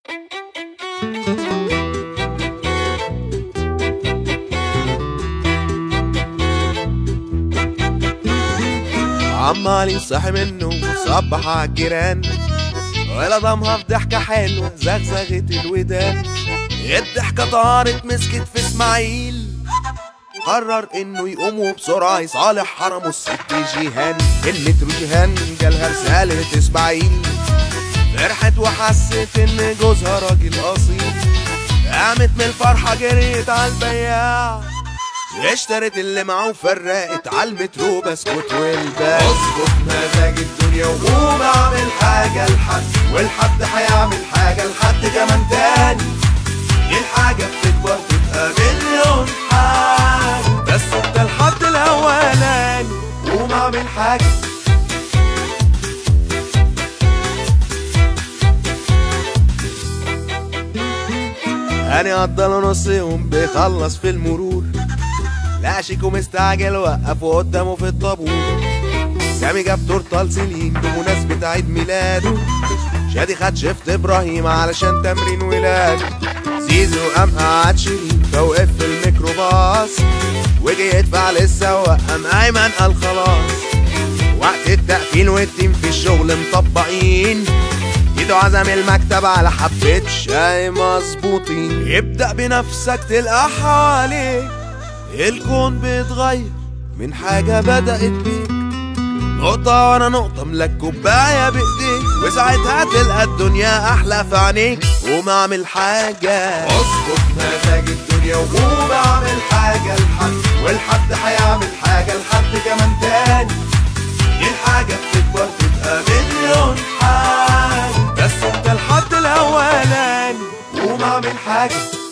عمالي صاحي منه صبح عالجيران ولا ضمها في ضحكة حلوة زغزغت الودان الضحكة طارت مسكت في اسماعيل قرر انه يقوم وبسرعة يصالح حرمه الست جيهان المترو جيهان جالها رسالة اسماعيل فرحت وحست ان جوزها راجل اصيل قامت من الفرحة جريت على البياع اشترت اللي معاه وفرقت على المترو بسكوت والباقي اظبط مزاج الدنيا وقوم اعمل حاجة لحد والحد هيعمل حاجة لحد كمان تاني الحاجة بتكبر تبقى مليون حاجة بس انت الحد الاولاني قوم اعمل حاجة انا قضله نص يوم بيخلص في المرور لا شيكو مستعجل وقفه قدامه في الطابور سامي جاب تورته لسليم بمناسبة عيد ميلاده شادي خد شفت ابراهيم علشان تمرين ولاده زيزو قام قعد شيرين فوقف في الميكروباص وجي يدفع للسواق قام ايمن قال خلاص وقت التقفيل والتيم في الشغل مطبقين ايده عزم المكتب على حبة شاي مظبوطين ابدأ بنفسك تلقى حواليك الكون بيتغير من حاجة بدأت بيك نقطة ورا نقطة ملك كوباية بإيديك وساعتها تلقى الدنيا أحلى في عينيك قوم أعمل حاجة اظبط مزاج الدنيا وقوم أعمل حاجة لحد والحد هيعمل حاجة لحد كمان تاني الحاجة بتكبر تبقى مليون حاجة بس انت الحد الأولاني قوم أعمل حاجة